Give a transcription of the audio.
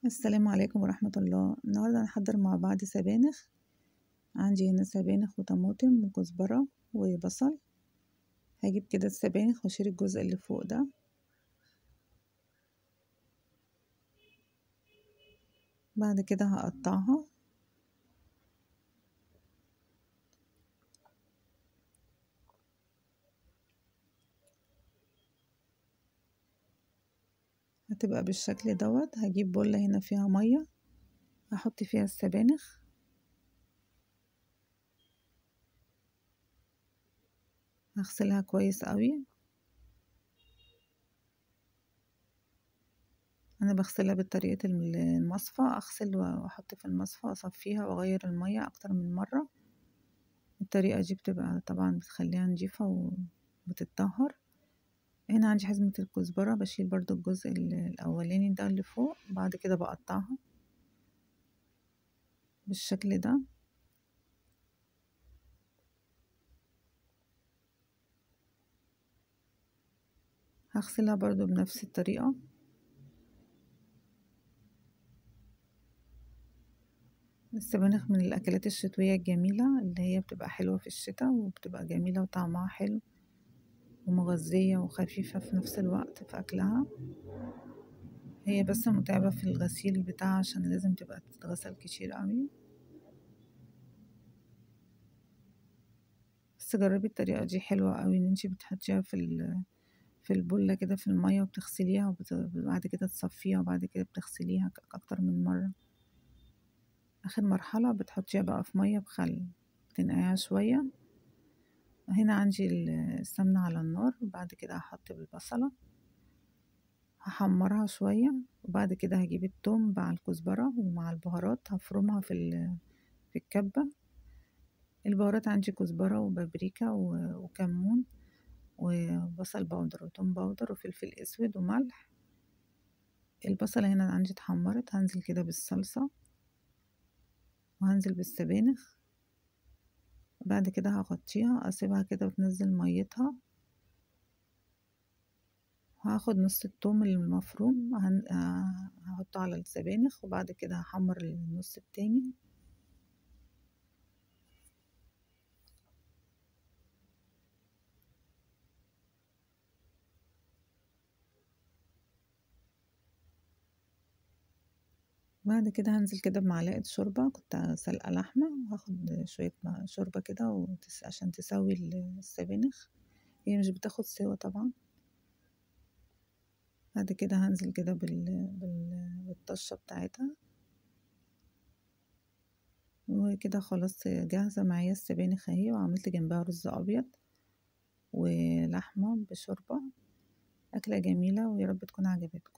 السلام عليكم ورحمة الله النهاردة هنحضر مع بعض سبانخ عندي هنا سبانخ وطماطم وكزبرة وبصل هجيب كده السبانخ واشيل الجزء اللي فوق ده بعد كده هقطعها هتبقى بالشكل دوت هجيب بولة هنا فيها مية هحط فيها السبانخ هغسلها كويس قوي انا بغسلها بطريقة المصفى اغسل واحط في المصفى اصفيها واغير المية اكتر من مرة الطريقة دي بتبقى طبعا بتخليها نضيفة وبتتطهر هنا عندي حزمة الكزبرة بشيل برضو الجزء الأولاني ده اللي فوق بعد كده بقطعها بالشكل ده هغسلها برضو بنفس الطريقة السبانخ من الأكلات الشتوية الجميلة اللي هي بتبقى حلوة في الشتاء وبتبقى جميلة وطعمها حلو ومغذية وخفيفة في نفس الوقت في أكلها هي بس متعبة في الغسيل بتاعها عشان لازم تبقى تتغسل كتير قوي بس جربي الطريقة دي حلوة قوي ان انتي بتحطيها في في البولة كده في المية وبتغسليها وبعد كده تصفيها وبعد كده بتغسليها أكتر من مرة آخر مرحلة بتحطيها بقى في مية بخل تنقعيها شوية هنا عندي السمنة على النار وبعد كده هحط البصلة هحمرها شوية وبعد كده هجيب التوم مع الكزبرة ومع البهارات هفرمها في في الكبة البهارات عندي كزبرة وبابريكا وكمون وبصل باودر وتوم باودر وفلفل اسود وملح البصلة هنا عندي اتحمرت هنزل كده بالصلصة وهنزل بالسبانخ بعد كده هغطيها اسيبها كده وتنزل ميتها هاخد نص التوم المفروم هحطه على السبانخ وبعد كده هحمر النص التاني بعد كده هنزل كده بمعلقة شوربة كنت سلقة لحمة وهاخد شوية شوربة كده وتس... عشان تسوي السبانخ هي مش بتاخد سوا طبعا بعد كده هنزل كده بال... بال... بالطشة بتاعتها وكده خلاص جاهزة معايا السبانخ اهي وعملت جنبها رز ابيض ولحمة بشوربة أكلة جميلة ويا رب تكون عجبتكم